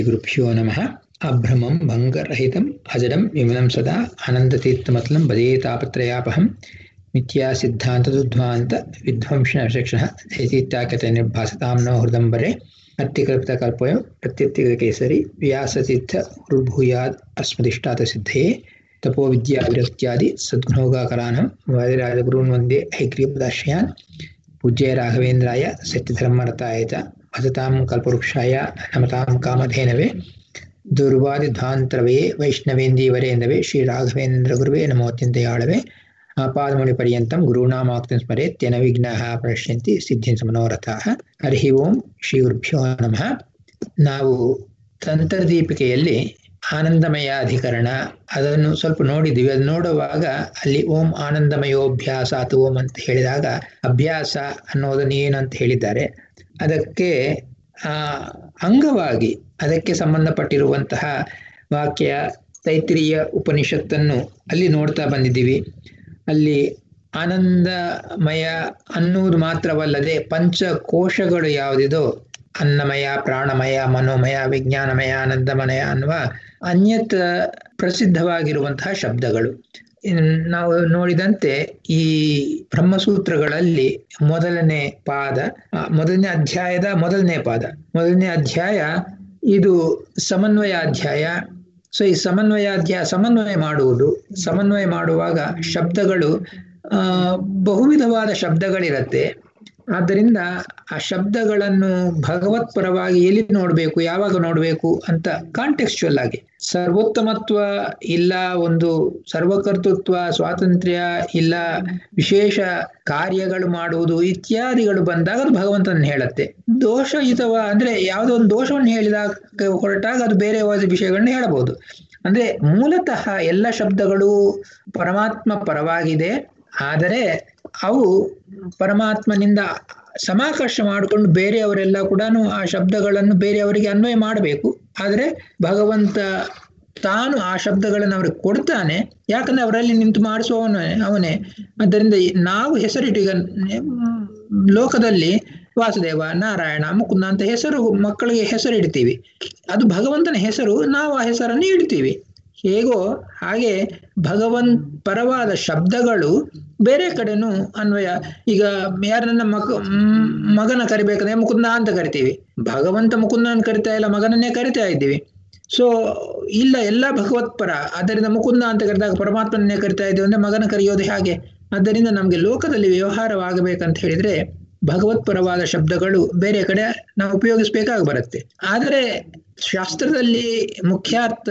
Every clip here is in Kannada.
गुरुभ्यो नमः अभ्रमं भङ्गरहितम् अजडं विमलं सदा आनन्दतीर्थमतलं भजेतापत्रयापहं मिथ्यासिद्धान्तदुध्वान्त विध्वंसनशिक्षः दैतीत्याकतनिर्भासतां नो हृदम्बरे अत्तिकल्पितकल्पयो प्रत्यत्तिकेसरि व्यासतीर्थ गुरुभूयाद् अस्मदिष्टातसिद्धये तपोविद्याविरक्त्यादि सद्गुणोगाकरानं वादिराजगुरून् वन्दे हैग्रीपदाश्रयान् पूज्य राघवेन्द्राय सत्यधर्मरताय च भजतां कल्पवृक्षाय नमतां कामधेनवे दुर्वादिध्वान्तरवे वैष्णवेन्दीवरेन्दवे श्रीराघवेन्द्रगुरुवे नमोऽत्यन्तयाळवे आपादमौलिपर्यन्तं गुरूणामाक्तिं स्मरेत् तेन विघ्नाः प्रणश्यन्ति ಸಿದ್ಧಿಂಚ ಮನೋರಥಾಃ ಹರಿ ಓಂ ಶ್ರೀ ಗುರುಭ್ಯೋ ನಮಃ ನಾವು ತಂತ್ರದೀಪಿಕೆಯಲ್ಲಿ ಆನಂದಮಯ ಅಧಿಕರಣ ಅದನ್ನು ಸ್ವಲ್ಪ ನೋಡಿದ್ದೀವಿ ಅದು ನೋಡುವಾಗ ಅಲ್ಲಿ ಓಂ ಆನಂದಮಯೋಭ್ಯಾಸ ಅಥವಾ ಓಂ ಅಂತ ಹೇಳಿದಾಗ ಅಭ್ಯಾಸ ಅನ್ನೋದನ್ನು ಏನಂತ ಹೇಳಿದ್ದಾರೆ ಅದಕ್ಕೆ ಆ ಅಂಗವಾಗಿ ಅದಕ್ಕೆ ಸಂಬಂಧಪಟ್ಟಿರುವಂತಹ ವಾಕ್ಯ ತೈತ್ರಿಯ ಉಪನಿಷತ್ತನ್ನು ಅಲ್ಲಿ ನೋಡ್ತಾ ಬಂದಿದ್ದೀವಿ ಅಲ್ಲಿ ಆನಂದಮಯ ಅನ್ನುವುದು ಮಾತ್ರವಲ್ಲದೆ ಪಂಚಕೋಶಗಳು ಯಾವುದಿದೋ ಅನ್ನಮಯ ಪ್ರಾಣಮಯ ಮನೋಮಯ ವಿಜ್ಞಾನಮಯ ಆನಂದಮಯ ಅನ್ನುವ ಅನ್ಯತ್ ಪ್ರಸಿದ್ಧವಾಗಿರುವಂತಹ ಶಬ್ದಗಳು ನಾವು ನೋಡಿದಂತೆ ಈ ಬ್ರಹ್ಮಸೂತ್ರಗಳಲ್ಲಿ ಮೊದಲನೇ ಪಾದ ಮೊದಲನೇ ಅಧ್ಯಾಯದ ಮೊದಲನೇ ಪಾದ ಮೊದಲನೇ ಅಧ್ಯಾಯ ಇದು ಸಮನ್ವಯಾಧ್ಯಾಯ ಸೊ ಈ ಸಮನ್ವಯಾಧ್ಯಾಯ ಸಮನ್ವಯ ಮಾಡುವುದು ಸಮನ್ವಯ ಮಾಡುವಾಗ ಶಬ್ದಗಳು ಬಹುವಿಧವಾದ ಶಬ್ದಗಳಿರತ್ತೆ ಆದ್ದರಿಂದ ಆ ಶಬ್ದಗಳನ್ನು ಭಗವತ್ ಪರವಾಗಿ ಎಲ್ಲಿ ನೋಡಬೇಕು ಯಾವಾಗ ನೋಡಬೇಕು ಅಂತ ಕಾಂಟೆಕ್ಸ್ಚುಯಲ್ ಆಗಿ ಸರ್ವೋತ್ತಮತ್ವ ಇಲ್ಲ ಒಂದು ಸರ್ವಕರ್ತೃತ್ವ ಸ್ವಾತಂತ್ರ್ಯ ಇಲ್ಲ ವಿಶೇಷ ಕಾರ್ಯಗಳು ಮಾಡುವುದು ಇತ್ಯಾದಿಗಳು ಬಂದಾಗ ಅದು ಭಗವಂತನ ಹೇಳುತ್ತೆ ದೋಷಯುತವ ಅಂದ್ರೆ ಯಾವುದೋ ಒಂದು ದೋಷವನ್ನು ಹೇಳಿದಾಗ ಹೊರಟಾಗ ಅದು ಬೇರೆ ವಿಷಯಗಳನ್ನ ಹೇಳಬಹುದು ಅಂದ್ರೆ ಮೂಲತಃ ಎಲ್ಲ ಶಬ್ದಗಳು ಪರಮಾತ್ಮ ಪರವಾಗಿದೆ ಆದರೆ ಅವು ಪರಮಾತ್ಮನಿಂದ ಸಮಾಕರ್ಷ ಮಾಡಿಕೊಂಡು ಬೇರೆಯವರೆಲ್ಲ ಕೂಡ ಆ ಶಬ್ದಗಳನ್ನು ಬೇರೆಯವರಿಗೆ ಅನ್ವಯ ಮಾಡಬೇಕು ಆದರೆ ಭಗವಂತ ತಾನು ಆ ಶಬ್ದಗಳನ್ನು ಅವ್ರಿಗೆ ಕೊಡ್ತಾನೆ ಯಾಕಂದ್ರೆ ಅವರಲ್ಲಿ ನಿಂತು ಮಾಡಿಸುವವನೇ ಅವನೇ ಆದ್ದರಿಂದ ನಾವು ಹೆಸರಿಟ್ಟೀಗ ಲೋಕದಲ್ಲಿ ವಾಸುದೇವ ನಾರಾಯಣ ಮುಕುಂದ ಅಂತ ಹೆಸರು ಮಕ್ಕಳಿಗೆ ಹೆಸರು ಇಡ್ತೀವಿ ಅದು ಭಗವಂತನ ಹೆಸರು ನಾವು ಆ ಹೆಸರನ್ನು ಇಡ್ತೀವಿ ಹೇಗೋ ಹಾಗೆ ಭಗವನ್ ಪರವಾದ ಶಬ್ದಗಳು ಬೇರೆ ಕಡೆನೂ ಅನ್ವಯ ಈಗ ಯಾರನ್ನ ಮಗ ಮಗನ ಕರಿಬೇಕಂದ್ರೆ ಮುಕುಂದ ಅಂತ ಕರಿತೀವಿ ಭಗವಂತ ಮುಕುಂದನ ಕರಿತಾ ಇಲ್ಲ ಮಗನನ್ನೇ ಕರಿತಾ ಇದ್ದೀವಿ ಸೊ ಇಲ್ಲ ಎಲ್ಲ ಭಗವತ್ ಪರ ಆದ್ದರಿಂದ ಮುಕುಂದ ಅಂತ ಕರೆದಾಗ ಪರಮಾತ್ಮನ್ನೇ ಕರಿತಾ ಇದ್ದೀವಿ ಅಂದ್ರೆ ಮಗನ ಕರೆಯೋದು ಹಾಗೆ ಆದ್ದರಿಂದ ನಮ್ಗೆ ಲೋಕದಲ್ಲಿ ವ್ಯವಹಾರವಾಗಬೇಕಂತ ಹೇಳಿದ್ರೆ ಭಗವತ್ ಪರವಾದ ಶಬ್ದಗಳು ಬೇರೆ ಕಡೆ ನಾವು ಉಪಯೋಗಿಸ್ಬೇಕಾಗಿ ಬರುತ್ತೆ ಆದರೆ ಶಾಸ್ತ್ರದಲ್ಲಿ ಮುಖ್ಯಾರ್ಥ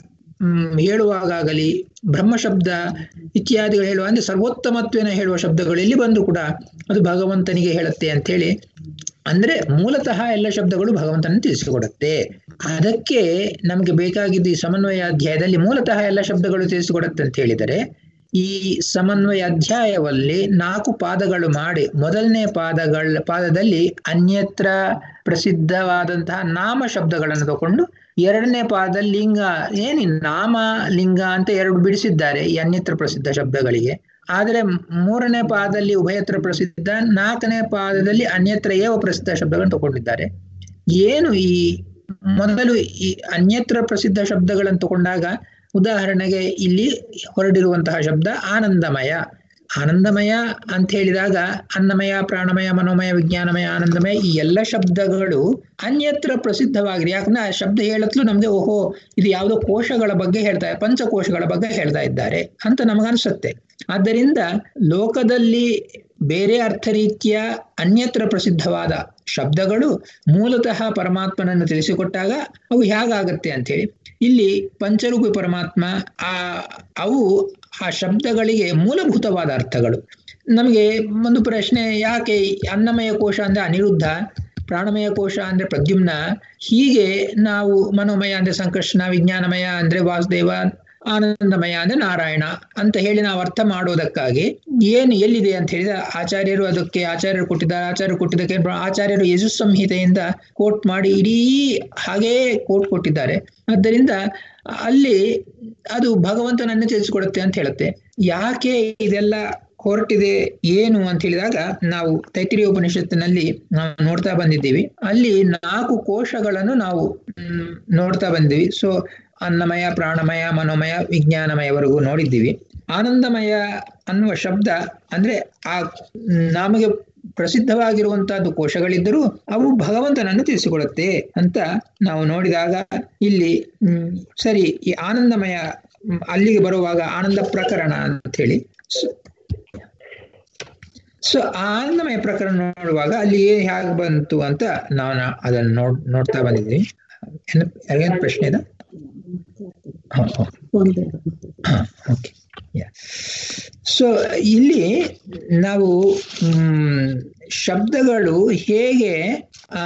ಹೇಳುವಾಗಲಿ ಬ್ರಹ್ಮಶಬ್ದ ಇತ್ಯಾದಿಗಳು ಹೇಳುವ ಅಂದ್ರೆ ಸರ್ವೋತ್ತಮತ್ವೇನ ಹೇಳುವ ಶಬ್ದಗಳು ಎಲ್ಲಿ ಬಂದು ಕೂಡ ಅದು ಭಗವಂತನಿಗೆ ಹೇಳುತ್ತೆ ಅಂತ ಹೇಳಿ ಅಂದ್ರೆ ಮೂಲತಃ ಎಲ್ಲ ಶಬ್ದಗಳು ಭಗವಂತನ ತಿಳಿಸಿಕೊಡುತ್ತೆ ಅದಕ್ಕೆ ನಮಗೆ ಬೇಕಾಗಿದ್ದು ಈ ಸಮನ್ವಯ ಅಧ್ಯಾಯದಲ್ಲಿ ಮೂಲತಃ ಎಲ್ಲ ಶಬ್ದಗಳು ತಿಳಿಸಿಕೊಡುತ್ತೆ ಅಂತ ಹೇಳಿದರೆ ಈ ಸಮನ್ವಯ ಅಧ್ಯಾಯವಲ್ಲಿ ನಾಲ್ಕು ಪಾದಗಳು ಮಾಡಿ ಮೊದಲನೇ ಪಾದಗಳ ಪಾದದಲ್ಲಿ ಅನ್ಯತ್ರ ಪ್ರಸಿದ್ಧವಾದಂತಹ ನಾಮ ಶಬ್ದಗಳನ್ನು ತಗೊಂಡು ಎರಡನೇ ಪಾದದಲ್ಲಿ ಲಿಂಗ ಏನಿ ನಾಮ ಲಿಂಗ ಅಂತ ಎರಡು ಬಿಡಿಸಿದ್ದಾರೆ ಈ ಅನ್ಯತ್ರ ಪ್ರಸಿದ್ಧ ಶಬ್ದಗಳಿಗೆ ಆದರೆ ಮೂರನೇ ಪಾದದಲ್ಲಿ ಉಭಯತ್ರ ಪ್ರಸಿದ್ಧ ನಾಲ್ಕನೇ ಪಾದದಲ್ಲಿ ಅನ್ಯತ್ರ ಏವ ಪ್ರಸಿದ್ಧ ಶಬ್ದಗಳನ್ನು ತಗೊಂಡಿದ್ದಾರೆ ಏನು ಈ ಮೊದಲು ಈ ಅನ್ಯತ್ರ ಪ್ರಸಿದ್ಧ ಶಬ್ದಗಳನ್ನು ತಗೊಂಡಾಗ ಉದಾಹರಣೆಗೆ ಇಲ್ಲಿ ಹೊರಡಿರುವಂತಹ ಶಬ್ದ ಆನಂದಮಯ ಆನಂದಮಯ ಅಂತ ಹೇಳಿದಾಗ ಅನ್ನಮಯ ಪ್ರಾಣಮಯ ಮನೋಮಯ ವಿಜ್ಞಾನಮಯ ಆನಂದಮಯ ಈ ಎಲ್ಲ ಶಬ್ದಗಳು ಅನ್ಯತ್ರ ಪ್ರಸಿದ್ಧವಾಗಿದೆ ಯಾಕಂದ್ರೆ ಆ ಶಬ್ದ ಹೇಳತ್ಲು ನಮ್ಗೆ ಓಹೋ ಇದು ಯಾವುದೋ ಕೋಶಗಳ ಬಗ್ಗೆ ಹೇಳ್ತಾ ಪಂಚಕೋಶಗಳ ಬಗ್ಗೆ ಹೇಳ್ತಾ ಇದ್ದಾರೆ ಅಂತ ನಮಗನ್ಸುತ್ತೆ ಆದ್ದರಿಂದ ಲೋಕದಲ್ಲಿ ಬೇರೆ ಅರ್ಥರೀತಿಯ ಅನ್ಯತ್ರ ಪ್ರಸಿದ್ಧವಾದ ಶಬ್ದಗಳು ಮೂಲತಃ ಪರಮಾತ್ಮನನ್ನು ತಿಳಿಸಿಕೊಟ್ಟಾಗ ಅವು ಹೇಗಾಗತ್ತೆ ಅಂತ ಹೇಳಿ ಇಲ್ಲಿ ಪಂಚರೂಪಿ ಪರಮಾತ್ಮ ಆ ಅವು ಆ ಶಬ್ದಗಳಿಗೆ ಮೂಲಭೂತವಾದ ಅರ್ಥಗಳು ನಮಗೆ ಒಂದು ಪ್ರಶ್ನೆ ಯಾಕೆ ಅನ್ನಮಯ ಕೋಶ ಅಂದ್ರೆ ಅನಿರುದ್ಧ ಪ್ರಾಣಮಯ ಕೋಶ ಅಂದ್ರೆ ಪ್ರದ್ಯುಮ್ನ ಹೀಗೆ ನಾವು ಮನೋಮಯ ಅಂದ್ರೆ ಸಂಕರ್ಷಣ ವಿಜ್ಞಾನಮಯ ಅಂದ್ರೆ ವಾಸುದೇವ ಆನಂದಮಯ ಅಂದ್ರೆ ನಾರಾಯಣ ಅಂತ ಹೇಳಿ ನಾವು ಅರ್ಥ ಮಾಡೋದಕ್ಕಾಗಿ ಏನು ಎಲ್ಲಿದೆ ಅಂತ ಹೇಳಿದ ಆಚಾರ್ಯರು ಅದಕ್ಕೆ ಆಚಾರ್ಯರು ಕೊಟ್ಟಿದ್ದಾರೆ ಆಚಾರ್ಯರು ಕೊಟ್ಟಿದ್ದಕ್ಕೆ ಆಚಾರ್ಯರು ಯಜು ಸಂಹಿತೆಯಿಂದ ಕೋಟ್ ಮಾಡಿ ಇಡೀ ಹಾಗೇ ಕೋಟ್ ಕೊಟ್ಟಿದ್ದಾರೆ ಆದ್ದರಿಂದ ಅಲ್ಲಿ ಅದು ಭಗವಂತನನ್ನು ತಿಳಿಸಿಕೊಡುತ್ತೆ ಅಂತ ಹೇಳುತ್ತೆ ಯಾಕೆ ಇದೆಲ್ಲ ಹೊರಟಿದೆ ಏನು ಅಂತ ಹೇಳಿದಾಗ ನಾವು ತೈತಿರಿಯ ಉಪನಿಷತ್ತಿನಲ್ಲಿ ನಾವು ನೋಡ್ತಾ ಬಂದಿದ್ದೀವಿ ಅಲ್ಲಿ ನಾಲ್ಕು ಕೋಶಗಳನ್ನು ನಾವು ನೋಡ್ತಾ ಬಂದಿವಿ ಸೊ ಅನ್ನಮಯ ಪ್ರಾಣಮಯ ಮನೋಮಯ ವಿಜ್ಞಾನಮಯವರೆಗೂ ನೋಡಿದ್ದೀವಿ ಆನಂದಮಯ ಅನ್ನುವ ಶಬ್ದ ಅಂದ್ರೆ ಆ ನಮಗೆ ಪ್ರಸಿದ್ಧವಾಗಿರುವಂತಹದ್ದು ಕೋಶಗಳಿದ್ದರೂ ಅವು ಭಗವಂತನನ್ನು ತಿಳಿಸಿಕೊಡುತ್ತೆ ಅಂತ ನಾವು ನೋಡಿದಾಗ ಇಲ್ಲಿ ಹ್ಮ್ ಸರಿ ಈ ಆನಂದಮಯ ಅಲ್ಲಿಗೆ ಬರುವಾಗ ಆನಂದ ಪ್ರಕರಣ ಅಂತ ಹೇಳಿ ಸೊ ಆನಂದಮಯ ಪ್ರಕರಣ ನೋಡುವಾಗ ಅಲ್ಲಿ ಹೇಗೆ ಬಂತು ಅಂತ ನಾವು ಅದನ್ನು ನೋಡ್ ನೋಡ್ತಾ ಬಂದಿದ್ವಿ ಯಾರಿಗೇನು ಪ್ರಶ್ನೆ ಇದೆ ಓಕೆ ಸೊ ಇಲ್ಲಿ ನಾವು ಶಬ್ದಗಳು ಹೇಗೆ ಆ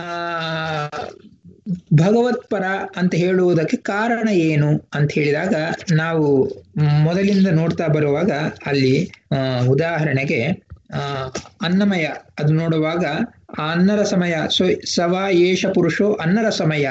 ಭಗವತ್ಪರ ಅಂತ ಹೇಳುವುದಕ್ಕೆ ಕಾರಣ ಏನು ಅಂತ ಹೇಳಿದಾಗ ನಾವು ಮೊದಲಿಂದ ನೋಡ್ತಾ ಬರುವಾಗ ಅಲ್ಲಿ ಉದಾಹರಣೆಗೆ ಆ ಅನ್ನಮಯ ಅದು ನೋಡುವಾಗ ಅನ್ನರ ಸಮಯ ಸೊ ಸವ ಏಷ ಪುರುಷೋ ಅನ್ನರ ಸಮಯ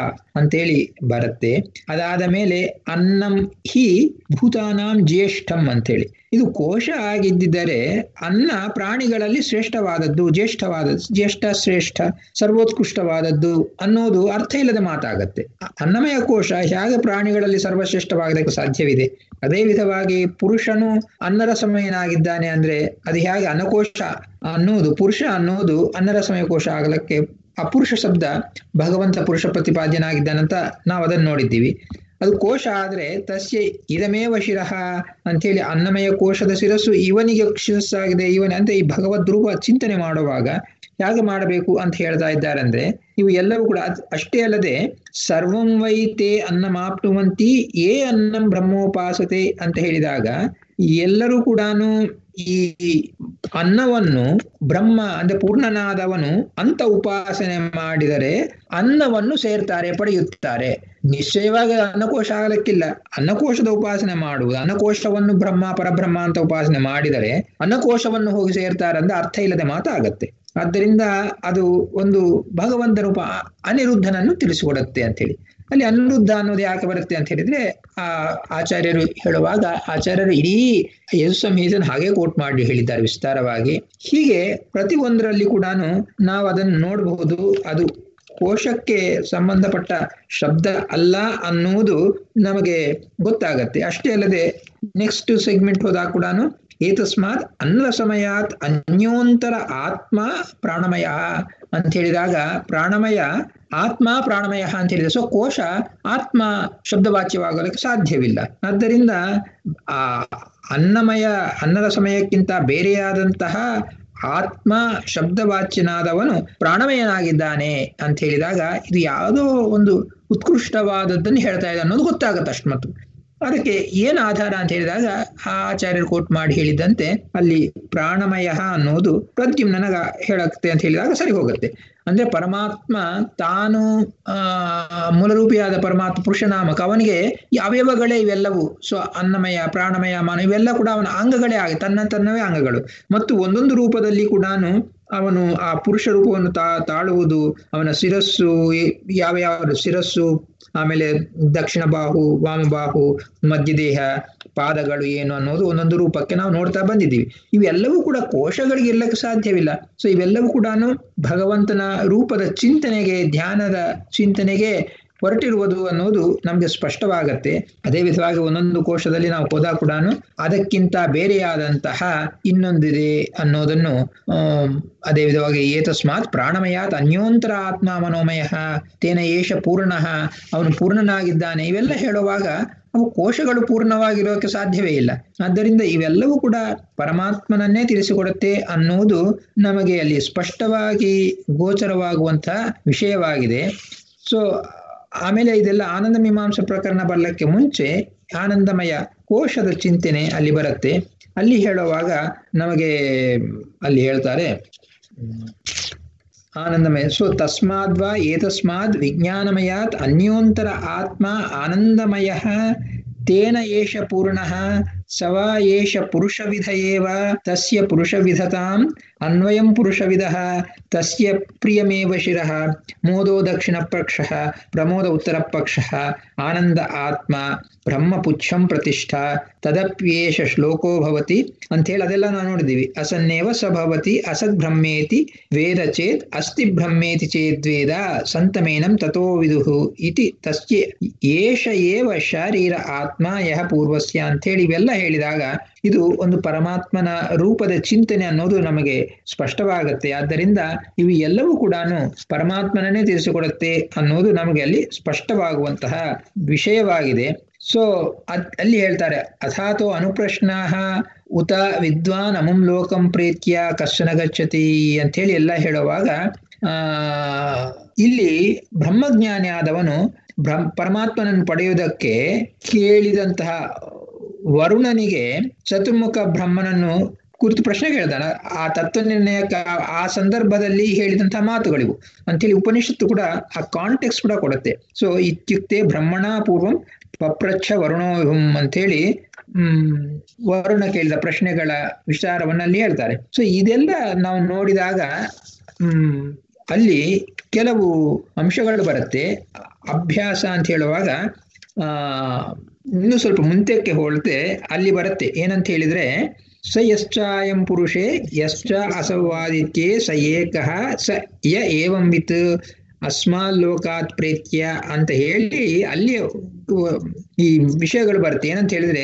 ಅಂತೇಳಿ ಬರುತ್ತೆ ಅದಾದ ಮೇಲೆ ಅನ್ನಂ ಹಿ ಭೂತಾನಾಂ ಜ್ಯೇಷ್ಠಂ ಅಂತೇಳಿ ಇದು ಕೋಶ ಆಗಿದ್ದರೆ ಅನ್ನ ಪ್ರಾಣಿಗಳಲ್ಲಿ ಶ್ರೇಷ್ಠವಾದದ್ದು ಜ್ಯೇಷ್ಠವಾದದ್ದು ಜ್ಯೇಷ್ಠ ಶ್ರೇಷ್ಠ ಸರ್ವೋತ್ಕೃಷ್ಟವಾದದ್ದು ಅನ್ನೋದು ಅರ್ಥ ಇಲ್ಲದ ಮಾತಾಗತ್ತೆ ಅನ್ನಮಯ ಕೋಶ ಹೇಗೆ ಪ್ರಾಣಿಗಳಲ್ಲಿ ಸರ್ವಶ್ರೇಷ್ಠವಾಗಲಿಕ್ಕೆ ಸಾಧ್ಯವಿದೆ ಅದೇ ವಿಧವಾಗಿ ಪುರುಷನು ಅನ್ನರ ಸಮಯನಾಗಿದ್ದಾನೆ ಅಂದ್ರೆ ಅದು ಹೇಗೆ ಅನ್ನಕೋಶ ಅನ್ನೋದು ಪುರುಷ ಅನ್ನೋದು ಅನ್ನರ ಸಮಯ ಕೋಶ ಆಗಲಿಕ್ಕೆ ಅಪುರುಷ ಶಬ್ದ ಭಗವಂತ ಪುರುಷ ಪ್ರತಿಪಾದ್ಯನಾಗಿದ್ದಾನಂತ ನಾವು ಅದನ್ನು ನೋಡಿದ್ದೀವಿ ಅದು ಕೋಶ ಆದ್ರೆ ತಸ್ಯ ಇದಮೇವ ಶಿರಹ ಅಂತೇಳಿ ಅನ್ನಮಯ ಕೋಶದ ಶಿರಸ್ಸು ಇವನಿಗೆ ಶಿರಸ್ಸಾಗಿದೆ ಇವನ ಅಂತ ಈ ಭಗವದ್ ರೂಪ ಚಿಂತನೆ ಮಾಡುವಾಗ ಹೇಗೆ ಮಾಡಬೇಕು ಅಂತ ಹೇಳ್ತಾ ಇದ್ದಾರೆ ಅಂದ್ರೆ ಇವು ಎಲ್ಲವೂ ಕೂಡ ಅಷ್ಟೇ ಅಲ್ಲದೆ ಸರ್ವಂ ವೈತೆ ಅನ್ನಮಾಪ್ನುವಂತಿ ಏ ಅನ್ನಂ ಬ್ರಹ್ಮೋಪಾಸತೆ ಅಂತ ಹೇಳಿದಾಗ ಎಲ್ಲರೂ ಕೂಡ ಈ ಅನ್ನವನ್ನು ಬ್ರಹ್ಮ ಅಂದ್ರೆ ಪೂರ್ಣನಾದವನು ಅಂತ ಉಪಾಸನೆ ಮಾಡಿದರೆ ಅನ್ನವನ್ನು ಸೇರ್ತಾರೆ ಪಡೆಯುತ್ತಾರೆ ನಿಶ್ಚಯವಾಗಿ ಅನ್ನಕೋಶ ಆಗಲಿಕ್ಕಿಲ್ಲ ಅನ್ನಕೋಶದ ಉಪಾಸನೆ ಮಾಡುವುದು ಅನ್ನಕೋಶವನ್ನು ಬ್ರಹ್ಮ ಪರಬ್ರಹ್ಮ ಅಂತ ಉಪಾಸನೆ ಮಾಡಿದರೆ ಅನ್ನಕೋಶವನ್ನು ಹೋಗಿ ಸೇರ್ತಾರೆ ಅಂದ್ರೆ ಅರ್ಥ ಇಲ್ಲದೆ ಮಾತಾಗತ್ತೆ ಆದ್ದರಿಂದ ಅದು ಒಂದು ಭಗವಂತನ ಉಪ ಅನಿರುದ್ಧನನ್ನು ತಿಳಿಸಿಕೊಡುತ್ತೆ ಅಂತ ಹೇಳಿ ಅಲ್ಲಿ ಅನಿರುದ್ಧ ಅನ್ನೋದು ಯಾಕೆ ಬರುತ್ತೆ ಅಂತ ಹೇಳಿದ್ರೆ ಆ ಆಚಾರ್ಯರು ಹೇಳುವಾಗ ಆಚಾರ್ಯರು ಇಡೀ ಯಜು ಸಂಹಿತನ ಹಾಗೆ ಕೋಟ್ ಮಾಡಿ ಹೇಳಿದ್ದಾರೆ ವಿಸ್ತಾರವಾಗಿ ಹೀಗೆ ಪ್ರತಿ ಒಂದರಲ್ಲಿ ಕೂಡ ನಾವು ಅದನ್ನು ನೋಡಬಹುದು ಅದು ಕೋಶಕ್ಕೆ ಸಂಬಂಧಪಟ್ಟ ಶಬ್ದ ಅಲ್ಲ ಅನ್ನುವುದು ನಮಗೆ ಗೊತ್ತಾಗತ್ತೆ ಅಷ್ಟೇ ಅಲ್ಲದೆ ನೆಕ್ಸ್ಟ್ ಸೆಗ್ಮೆಂಟ್ ಹೋದಾಗ ಕೂಡ ಏತಸ್ಮಾತ್ ಅನ್ನದ ಸಮಯಾತ್ ಅನ್ಯೋಂತರ ಆತ್ಮ ಪ್ರಾಣಮಯ ಅಂತ ಹೇಳಿದಾಗ ಪ್ರಾಣಮಯ ಆತ್ಮ ಪ್ರಾಣಮಯ ಅಂತ ಹೇಳಿದೆ ಸೊ ಕೋಶ ಆತ್ಮ ಶಬ್ದವಾಚ್ಯವಾಗಲಿಕ್ಕೆ ಸಾಧ್ಯವಿಲ್ಲ ಆದ್ದರಿಂದ ಆ ಅನ್ನಮಯ ಅನ್ನದ ಸಮಯಕ್ಕಿಂತ ಬೇರೆಯಾದಂತಹ ಆತ್ಮ ಶಬ್ದವಾಚ್ಯನಾದವನು ಪ್ರಾಣಮಯನಾಗಿದ್ದಾನೆ ಅಂತ ಹೇಳಿದಾಗ ಇದು ಯಾವುದೋ ಒಂದು ಉತ್ಕೃಷ್ಟವಾದದ್ದನ್ನು ಹೇಳ್ತಾ ಇದೆ ಅನ್ನೋದು ಗೊತ್ತಾಗುತ್ತೆ ಅಷ್ಟು ಮತ್ತು ಅದಕ್ಕೆ ಏನು ಆಧಾರ ಅಂತ ಹೇಳಿದಾಗ ಆ ಆಚಾರ್ಯರು ಕೋಟ್ ಮಾಡಿ ಹೇಳಿದಂತೆ ಅಲ್ಲಿ ಪ್ರಾಣಮಯ ಅನ್ನೋದು ಪ್ರದ್ಯುಮ್ನಗ ಹೇಳತ್ತೆ ಅಂತ ಹೇಳಿದಾಗ ಸರಿ ಹೋಗುತ್ತೆ ಅಂದ್ರೆ ಪರಮಾತ್ಮ ತಾನು ಆ ಮೂಲರೂಪಿಯಾದ ಪರಮಾತ್ಮ ಪುರುಷನಾಮಕ ಅವನಿಗೆ ಈ ಅವಯವಗಳೇ ಇವೆಲ್ಲವೂ ಸೊ ಅನ್ನಮಯ ಪ್ರಾಣಮಯ ಮಾನ ಇವೆಲ್ಲ ಕೂಡ ಅವನ ಅಂಗಗಳೇ ಆಗಿ ತನ್ನ ತನ್ನವೇ ಅಂಗಗಳು ಮತ್ತು ಒಂದೊಂದು ರೂಪದಲ್ಲಿ ಕೂಡ ಅವನು ಆ ಪುರುಷ ರೂಪವನ್ನು ತಾ ತಾಳುವುದು ಅವನ ಶಿರಸ್ಸು ಯಾವ ಯಾವ ಶಿರಸ್ಸು ಆಮೇಲೆ ದಕ್ಷಿಣ ಬಾಹು ವಾಮಬಾಹು ಮಧ್ಯದೇಹ ಪಾದಗಳು ಏನು ಅನ್ನೋದು ಒಂದೊಂದು ರೂಪಕ್ಕೆ ನಾವು ನೋಡ್ತಾ ಬಂದಿದ್ದೀವಿ ಇವೆಲ್ಲವೂ ಕೂಡ ಕೋಶಗಳಿಗೆ ಇರ್ಲಕ್ಕೆ ಸಾಧ್ಯವಿಲ್ಲ ಸೊ ಇವೆಲ್ಲವೂ ಕೂಡ ಭಗವಂತನ ರೂಪದ ಚಿಂತನೆಗೆ ಧ್ಯಾನದ ಚಿಂತನೆಗೆ ಹೊರಟಿರುವುದು ಅನ್ನೋದು ನಮಗೆ ಸ್ಪಷ್ಟವಾಗತ್ತೆ ಅದೇ ವಿಧವಾಗಿ ಒಂದೊಂದು ಕೋಶದಲ್ಲಿ ನಾವು ಹೋದಾಗ ಕೂಡ ಅದಕ್ಕಿಂತ ಬೇರೆಯಾದಂತಹ ಇನ್ನೊಂದಿದೆ ಅನ್ನೋದನ್ನು ಅದೇ ವಿಧವಾಗಿ ಏತಸ್ಮಾತ್ ಪ್ರಾಣಮಯಾತ್ ಅನ್ಯೋಂತರ ಆತ್ಮ ಮನೋಮಯ ತೇನ ಏಷ ಪೂರ್ಣ ಅವನು ಪೂರ್ಣನಾಗಿದ್ದಾನೆ ಇವೆಲ್ಲ ಹೇಳುವಾಗ ಅವು ಕೋಶಗಳು ಪೂರ್ಣವಾಗಿರೋಕೆ ಸಾಧ್ಯವೇ ಇಲ್ಲ ಆದ್ದರಿಂದ ಇವೆಲ್ಲವೂ ಕೂಡ ಪರಮಾತ್ಮನನ್ನೇ ತಿಳಿಸಿಕೊಡುತ್ತೆ ಅನ್ನುವುದು ನಮಗೆ ಅಲ್ಲಿ ಸ್ಪಷ್ಟವಾಗಿ ಗೋಚರವಾಗುವಂತಹ ವಿಷಯವಾಗಿದೆ ಸೊ ಆಮೇಲೆ ಇದೆಲ್ಲ ಆನಂದ ಮೀಮಾಂಸ ಪ್ರಕರಣ ಬರಲಿಕ್ಕೆ ಮುಂಚೆ ಆನಂದಮಯ ಕೋಶದ ಚಿಂತನೆ ಅಲ್ಲಿ ಬರುತ್ತೆ ಅಲ್ಲಿ ಹೇಳುವಾಗ ನಮಗೆ ಅಲ್ಲಿ ಹೇಳ್ತಾರೆ ಆನಂದಮಯ ಸೊ ತಸ್ಮಾದ್ವಾ ಏತಸ್ಮಾದ್ ವಿಜ್ಞಾನಮಯಾತ್ ಅನ್ಯೋಂತರ ಆತ್ಮ ಆನಂದಮಯ ತೇನ ಏಷ ಪೂರ್ಣ ಸವ ಏಷ ಪುರುಷವಿಧ ಏವ ತಸ್ಯ ಪುರುಷವಿಧತಾಂ ಅನ್ವಯಂ ಪುರುಷವಿದ ತಸ್ಯ ಪ್ರಿಯಮೇವ ಶಿರಃ ಮೋದೋ ದಕ್ಷಿಣ ಪಕ್ಷ ಪ್ರಮೋದ ಉತ್ತರ ಪಕ್ಷ ಆನಂದ ಆತ್ಮ ಬ್ರಹ್ಮಪುಚ್ಛಂ ಪ್ರತಿಷ್ಠಾ ತದಪ್ಯೇಷ ಶ್ಲೋಕೋ ಭವತಿ ಅಂಥೇಳಿ ಅದೆಲ್ಲ ನಾವು ನೋಡಿದ್ದೀವಿ ಅಸನ್ನೇವ ಸ ಭವತಿ ಅಸದ್ ಬ್ರಹ್ಮೇತಿ ವೇದ ಚೇತ್ ಅಸ್ತಿ ಬ್ರಹ್ಮೇತಿ ಚೇದ್ವೇದ ಸಂತಮೇನಂ ತಥೋ ವಿದುಹು ಇತಿ ತಸ್ಯ ಏಷ ಏವ ಶಾರೀರ ಆತ್ಮ ಯಹ ಪೂರ್ವಸ್ಯ ಅಂಥೇಳಿ ಇವೆಲ್ಲ ಹೇಳಿದಾಗ ಇದು ಒಂದು ಪರಮಾತ್ಮನ ರೂಪದ ಚಿಂತನೆ ಅನ್ನೋದು ನಮಗೆ ಸ್ಪಷ್ಟವಾಗುತ್ತೆ ಆದ್ದರಿಂದ ಇವು ಎಲ್ಲವೂ ಕೂಡ ಪರಮಾತ್ಮನನ್ನೇ ತಿಳಿಸಿಕೊಡುತ್ತೆ ಅನ್ನೋದು ನಮಗೆ ಅಲ್ಲಿ ಸ್ಪಷ್ಟವಾಗುವಂತಹ ವಿಷಯವಾಗಿದೆ ಸೊ ಅಲ್ಲಿ ಹೇಳ್ತಾರೆ ಅಥಾತೋ ಅನುಪ್ರಶ್ನಾ ಉತ ವಿದ್ವಾನ್ ಅಮುಂ ಲೋಕಂ ಪ್ರೀತ್ಯ ಕಶ್ಚನ ಗಚ್ಚತಿ ಅಂಥೇಳಿ ಎಲ್ಲ ಹೇಳುವಾಗ ಆ ಇಲ್ಲಿ ಬ್ರಹ್ಮಜ್ಞಾನಿ ಆದವನು ಬ್ರಹ್ಮ ಪರಮಾತ್ಮನನ್ನು ಪಡೆಯುವುದಕ್ಕೆ ಕೇಳಿದಂತಹ ವರುಣನಿಗೆ ಚತುರ್ಮುಖ ಬ್ರಹ್ಮನನ್ನು ಕುರಿತು ಪ್ರಶ್ನೆ ಕೇಳ್ದಾನ ಆ ತತ್ವ ನಿರ್ಣಯಕ ಆ ಸಂದರ್ಭದಲ್ಲಿ ಹೇಳಿದಂತಹ ಮಾತುಗಳಿವು ಅಂತೇಳಿ ಉಪನಿಷತ್ತು ಕೂಡ ಆ ಕಾಂಟೆಕ್ಸ್ ಕೂಡ ಕೊಡುತ್ತೆ ಸೊ ಇತ್ಯುಕ್ತೆ ಬ್ರಹ್ಮಣ ಪೂರ್ವಂ ಪಪ್ರಚ್ಛ ವರುಣೋ ಅಂಥೇಳಿ ಹ್ಮ್ ವರುಣ ಕೇಳಿದ ಪ್ರಶ್ನೆಗಳ ವಿಚಾರವನ್ನ ಅಲ್ಲಿ ಹೇಳ್ತಾರೆ ಸೊ ಇದೆಲ್ಲ ನಾವು ನೋಡಿದಾಗ ಹ್ಮ್ ಅಲ್ಲಿ ಕೆಲವು ಅಂಶಗಳು ಬರುತ್ತೆ ಅಭ್ಯಾಸ ಅಂತ ಹೇಳುವಾಗ ಆ ಇನ್ನು ಸ್ವಲ್ಪ ಮುಂದಕ್ಕೆ ಹೋlte ಅಲ್ಲಿ ಬರುತ್ತೆ ಏನಂತ ಹೇಳಿದ್ರೆ ಸ ಯಶ್ಚಾಯಂ ಪುರುಷೇ ಯಶ್ಚ ಅಸವಾದಿತ್ಯೇ ಸ ಏಕಃ ಸ ಯ ಏವಂವಿತ್ ಅಸ್ಮಾಲ್ ಲೋಕಾತ್ ಪ್ರೇತ್ಯ ಅಂತ ಹೇಳಿ ಅಲ್ಲಿ ಈ ವಿಷಯಗಳು ಬರುತ್ತೆ ಏನಂತ ಹೇಳಿದ್ರೆ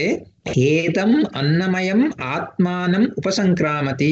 ಏತಂ ಅನ್ನಮಯಂ ಆತ್ಮಾನಂ ಉಪಸಂಕ್ರಾಮತಿ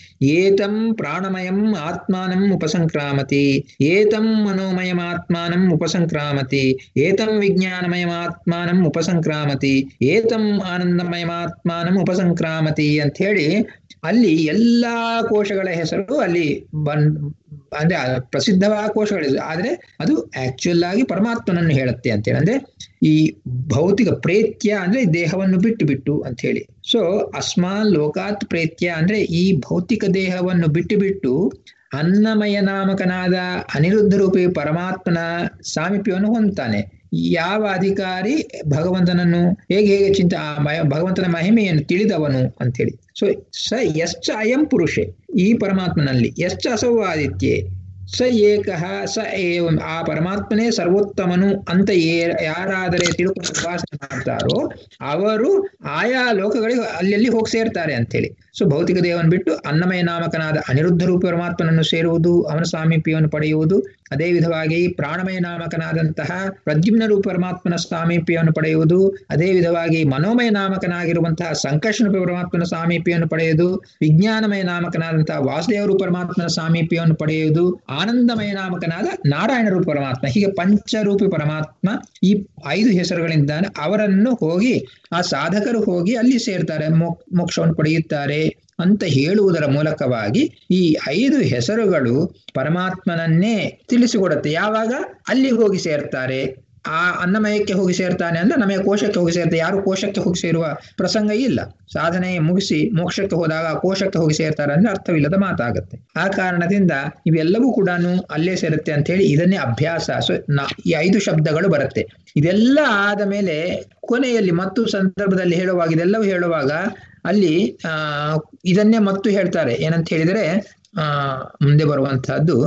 ಏತಂ ಪ್ರಾಣಮಯಂ ಆತ್ಮಾನಂ ಉಪಸಂಕ್ರಾಮತಿ ಏತಂ ಮನೋಮಯಂ ಆತ್ಮಾನಂ ಉಪಸಂಕ್ರಾಮತಿ ಏತಂ ವಿಜ್ಞಾನಮಯಂ ಆತ್ಮಾನಂ ಉಪಸಂಕ್ರಾಮತಿ ಏತಂ ಆನಂದಮಯಂ ಆತ್ಮಾನಂ ಉಪಸಂಕ್ರಾಮತಿ ಅಂತ ಹೇಳಿ ಅಲ್ಲಿ ಎಲ್ಲಾ ಕೋಶಗಳ ಹೆಸರು ಅಲ್ಲಿ ಬನ್ ಅಂದ್ರೆ ಪ್ರಸಿದ್ಧವಾದ ಕೋಶಗಳಿದೆ ಆದ್ರೆ ಅದು ಆಕ್ಚುಯಲ್ ಆಗಿ ಪರಮಾತ್ಮನನ್ನು ಹೇಳುತ್ತೆ ಅಂತೇಳಿ ಅಂದ್ರೆ ಈ ಭೌತಿಕ ಪ್ರೇತ್ಯ ಅಂದ್ರೆ ದೇಹವನ್ನು ಬಿಟ್ಟು ಬಿಟ್ಟು ಅಂತ ಹೇಳಿ ಸೊ ಅಸ್ಮಾನ್ ಲೋಕಾತ್ ಪ್ರೇತ್ಯ ಅಂದ್ರೆ ಈ ಭೌತಿಕ ದೇಹವನ್ನು ಬಿಟ್ಟು ಬಿಟ್ಟು ಅನ್ನಮಯ ನಾಮಕನಾದ ಅನಿರುದ್ಧ ರೂಪಿ ಪರಮಾತ್ಮನ ಸಾಮೀಪ್ಯವನ್ನು ಹೊಂದ್ತಾನೆ ಯಾವ ಅಧಿಕಾರಿ ಭಗವಂತನನ್ನು ಹೇಗೆ ಹೇಗೆ ಚಿಂತ ಭಗವಂತನ ಮಹಿಮೆಯನ್ನು ತಿಳಿದವನು ಅಂತೇಳಿ ಸೊ ಸ ಯಶ್ಚ ಅಯಂ ಪುರುಷೆ ಈ ಪರಮಾತ್ಮನಲ್ಲಿ ಯಶ್ಚ ಅಸೌವಾದಿತ್ಯೆ ಸ ಏಕಃ ಸ ಏವ ಆ ಪರಮಾತ್ಮನೇ ಸರ್ವೋತ್ತಮನು ಅಂತ ಯಾರಾದರೆ ತಿಳ್ಕೊಂಡು ಉಪಾಸನೆ ಮಾಡ್ತಾರೋ ಅವರು ಆಯಾ ಲೋಕಗಳಿಗೆ ಅಲ್ಲಲ್ಲಿ ಹೋಗಿ ಸೇರ್ತಾರೆ ಅಂತೇಳಿ ಸೊ ಭೌತಿಕ ದೇಹವನ್ನು ಬಿಟ್ಟು ಅನ್ನಮಯ ನಾಮಕನಾದ ಅನಿರುದ್ಧ ರೂಪ ಪರಮಾತ್ಮನನ್ನು ಸೇರುವುದು ಅವನ ಸಾಮೀಪ್ಯವನ್ನು ಪಡೆಯುವುದು ಅದೇ ವಿಧವಾಗಿ ಪ್ರಾಣಮಯ ನಾಮಕನಾದಂತಹ ಪ್ರದ್ಯುಮ್ನ ರೂಪ ಪರಮಾತ್ಮನ ಸಾಮೀಪ್ಯವನ್ನು ಪಡೆಯುವುದು ಅದೇ ವಿಧವಾಗಿ ಮನೋಮಯ ನಾಮಕನಾಗಿರುವಂತಹ ಸಂಕರ್ಷಣ ಪರಮಾತ್ಮನ ಸಾಮೀಪ್ಯವನ್ನು ಪಡೆಯುವುದು ವಿಜ್ಞಾನಮಯ ನಾಮಕನಾದಂತಹ ವಾಸುದೇವ ರೂಪ ಪರಮಾತ್ಮನ ಸಾಮೀಪ್ಯವನ್ನು ಪಡೆಯುವುದು ಆನಂದಮಯ ನಾಮಕನಾದ ನಾರಾಯಣ ರೂಪ ಪರಮಾತ್ಮ ಹೀಗೆ ಪಂಚರೂಪಿ ಪರಮಾತ್ಮ ಈ ಐದು ಹೆಸರುಗಳಿಂದ ಅವರನ್ನು ಹೋಗಿ ಆ ಸಾಧಕರು ಹೋಗಿ ಅಲ್ಲಿ ಸೇರ್ತಾರೆ ಮೋಕ್ಷವನ್ನು ಪಡೆಯುತ್ತಾರೆ ಅಂತ ಹೇಳುವುದರ ಮೂಲಕವಾಗಿ ಈ ಐದು ಹೆಸರುಗಳು ಪರಮಾತ್ಮನನ್ನೇ ತಿಳಿಸಿಕೊಡುತ್ತೆ ಯಾವಾಗ ಅಲ್ಲಿ ಹೋಗಿ ಸೇರ್ತಾರೆ ಆ ಅನ್ನಮಯಕ್ಕೆ ಹೋಗಿ ಸೇರ್ತಾನೆ ಅಂದ್ರೆ ನಮಗೆ ಕೋಶಕ್ಕೆ ಹೋಗಿ ಸೇರ್ತಾರೆ ಯಾರು ಕೋಶಕ್ಕೆ ಹೋಗಿ ಸೇರುವ ಪ್ರಸಂಗ ಇಲ್ಲ ಸಾಧನೆ ಮುಗಿಸಿ ಮೋಕ್ಷಕ್ಕೆ ಹೋದಾಗ ಕೋಶಕ್ಕೆ ಹೋಗಿ ಸೇರ್ತಾರೆ ಅಂದ್ರೆ ಅರ್ಥವಿಲ್ಲದ ಮಾತಾಗುತ್ತೆ ಆ ಕಾರಣದಿಂದ ಇವೆಲ್ಲವೂ ಕೂಡ ಅಲ್ಲೇ ಸೇರುತ್ತೆ ಅಂತ ಹೇಳಿ ಇದನ್ನೇ ಅಭ್ಯಾಸ ಸೊ ಈ ಐದು ಶಬ್ದಗಳು ಬರುತ್ತೆ ಇದೆಲ್ಲ ಆದ ಮೇಲೆ ಕೊನೆಯಲ್ಲಿ ಮತ್ತು ಸಂದರ್ಭದಲ್ಲಿ ಹೇಳುವಾಗ ಇದೆಲ್ಲವೂ ಹೇಳುವಾಗ ಅಲ್ಲಿ ಆ ಇದನ್ನೇ ಮತ್ತು ಹೇಳ್ತಾರೆ ಏನಂತ ಹೇಳಿದರೆ ಆ ಮುಂದೆ ಬರುವಂತಹದ್ದು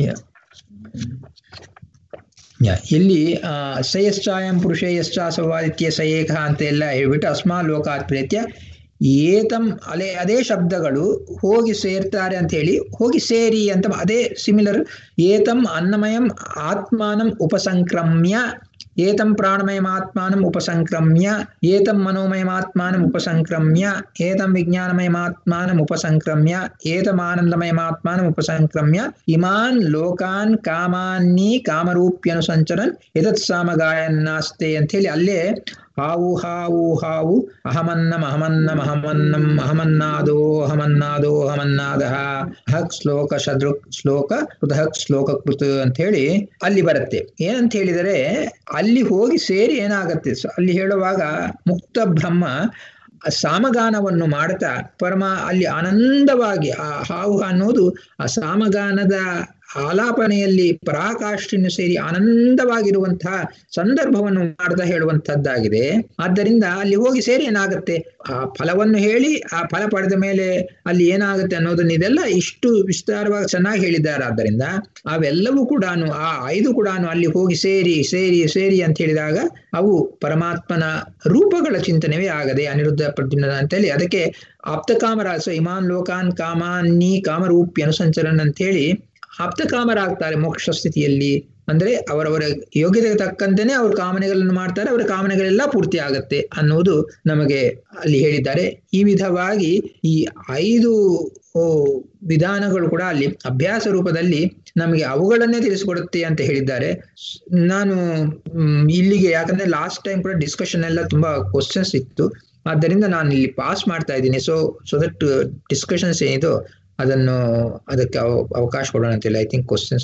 ಎಲ್ಲಿ ಆ ಸಯಶ್ಚಾಯಂ ಪುರುಷೇ ಯಶ್ಚಾಸವಾದಿತ್ಯ ಸ ಏಕ ಅಂತ ಎಲ್ಲ ಹೇಳ್ಬಿಟ್ಟು ಅಸ್ಮಾ ಲೋಕಾತ್ ಪ್ರೇತ್ಯ ಏತಂ ಅಲೆ ಅದೇ ಶಬ್ದಗಳು ಹೋಗಿ ಸೇರ್ತಾರೆ ಅಂತ ಹೇಳಿ ಹೋಗಿ ಸೇರಿ ಅಂತ ಅದೇ ಸಿಮಿಲರ್ ಏತಂ ಅನ್ನಮಯಂ ಆತ್ಮಾನಂ ಉಪಸಂಕ್ರಮ್ಯ ಏತಂ ಪ್ರಾಣಮಯಮಾತ್ಮಾನಂ ಉಪಸಂಕ್ರಮ್ಯ ಏತಂ ಮನೋಮಯಮಾತ್ಮಾನಂ ಉಪಸಂಕ್ರಮ್ಯ ಏತಂ ವಿಜ್ಞಾನಮಯಮಾತ್ಮಾನಂ ಉಪಸಂಕ್ರಮ್ಯ ಏತಮಾನಂದಮಯಮಾತ್ಮಾನಂ ಉಪಸಂಕ್ರಮ್ಯ ಇಮಾನ್ ಲೋಕಾನ್ ಕಾಮಾನ್ನಿ ಕಾಮರೂಪ್ಯನುಸಂಚರನ್ ಎತತ್ ಸಾಮಗಾಯನ್ನಾಸ್ತೆ ಅಂತ ಹೇಳಿ ಅಲ್ಲೇ ಹಾವು ಹಾವು ಹಾವು ಅಹಮನ್ನಂ ಅಹಮನ್ನಂ ಅಹಮನ್ನಂ ಅಹಮನ್ನಾದೋ ಅಹಮನ್ನಾದೋ ಅಹಮನ್ನಾದ ಹಕ್ ಶ್ಲೋಕ ಶದೃಕ್ ಶ್ಲೋಕ ಹೃದಹಕ್ ಶ್ಲೋಕ ಕೃತ ಅಂತ ಹೇಳಿ ಅಲ್ಲಿ ಬರುತ್ತೆ ಏನಂತ ಹೇಳಿದರೆ ಅಲ್ಲಿ ಹೋಗಿ ಸೇರಿ ಏನಾಗತ್ತೆ ಅಲ್ಲಿ ಹೇಳುವಾಗ ಮುಕ್ತ ಬ್ರಹ್ಮ ಸಾಮಗಾನವನ್ನು ಮಾಡ್ತಾ ಪರಮ ಅಲ್ಲಿ ಆನಂದವಾಗಿ ಆ ಹಾವು ಅನ್ನೋದು ಆ ಸಾಮಗಾನದ ಆಲಾಪನೆಯಲ್ಲಿ ಪರಾಕಾಷ್ಠೆಯನ್ನು ಸೇರಿ ಆನಂದವಾಗಿರುವಂತಹ ಸಂದರ್ಭವನ್ನು ಮಾಡ್ತಾ ಹೇಳುವಂತಹದ್ದಾಗಿದೆ ಆದ್ದರಿಂದ ಅಲ್ಲಿ ಹೋಗಿ ಸೇರಿ ಏನಾಗುತ್ತೆ ಆ ಫಲವನ್ನು ಹೇಳಿ ಆ ಫಲ ಪಡೆದ ಮೇಲೆ ಅಲ್ಲಿ ಏನಾಗುತ್ತೆ ಅನ್ನೋದನ್ನ ಇದೆಲ್ಲ ಇಷ್ಟು ವಿಸ್ತಾರವಾಗಿ ಚೆನ್ನಾಗಿ ಹೇಳಿದ್ದಾರೆ ಆದ್ದರಿಂದ ಅವೆಲ್ಲವೂ ಕೂಡ ಆ ಐದು ಕೂಡ ಅಲ್ಲಿ ಹೋಗಿ ಸೇರಿ ಸೇರಿ ಸೇರಿ ಅಂತ ಹೇಳಿದಾಗ ಅವು ಪರಮಾತ್ಮನ ರೂಪಗಳ ಚಿಂತನೆವೇ ಆಗದೆ ಅನಿರುದ್ಧ ಪ್ರದ್ಯುಮ್ನ ಅಂತೇಳಿ ಅದಕ್ಕೆ ಆಪ್ತಕಾಮರಾಸ ಇಮಾನ್ ಲೋಕಾನ್ ಕಾಮಾನ್ನಿ ಕಾಮರೂಪಿ ಅನುಸಂಚರನ್ ಅಂತ ಹೇಳಿ ಆಪ್ತಕಾಮರಾಗ್ತಾರೆ ಮೋಕ್ಷ ಸ್ಥಿತಿಯಲ್ಲಿ ಅಂದ್ರೆ ಅವರವರ ಯೋಗ್ಯತೆಗೆ ತಕ್ಕಂತೆನೆ ಅವ್ರ ಕಾಮನೆಗಳನ್ನು ಮಾಡ್ತಾರೆ ಅವರ ಕಾಮನೆಗಳೆಲ್ಲ ಪೂರ್ತಿ ಆಗತ್ತೆ ಅನ್ನುವುದು ನಮಗೆ ಅಲ್ಲಿ ಹೇಳಿದ್ದಾರೆ ಈ ವಿಧವಾಗಿ ಈ ಐದು ವಿಧಾನಗಳು ಕೂಡ ಅಲ್ಲಿ ಅಭ್ಯಾಸ ರೂಪದಲ್ಲಿ ನಮಗೆ ಅವುಗಳನ್ನೇ ತಿಳಿಸಿಕೊಡುತ್ತೆ ಅಂತ ಹೇಳಿದ್ದಾರೆ ನಾನು ಇಲ್ಲಿಗೆ ಯಾಕಂದ್ರೆ ಲಾಸ್ಟ್ ಟೈಮ್ ಕೂಡ ಡಿಸ್ಕಷನ್ ಎಲ್ಲ ತುಂಬಾ ಕ್ವಶನ್ಸ್ ಇತ್ತು ಆದ್ದರಿಂದ ನಾನು ಇಲ್ಲಿ ಪಾಸ್ ಮಾಡ್ತಾ ಇದ್ದೀನಿ ಸೊ ಸೊ ದಟ್ ಡಿಸ್ಕಷನ್ಸ್ ಏನಿದೋ ಅದನ್ನು ಅದಕ್ಕೆ ಅವಕಾಶ ಕೊಡೋಣ ಅಂತಿಲ್ಲ ಐ ಥಿಂಕ್ ಕ್ವಶನ್ಸ್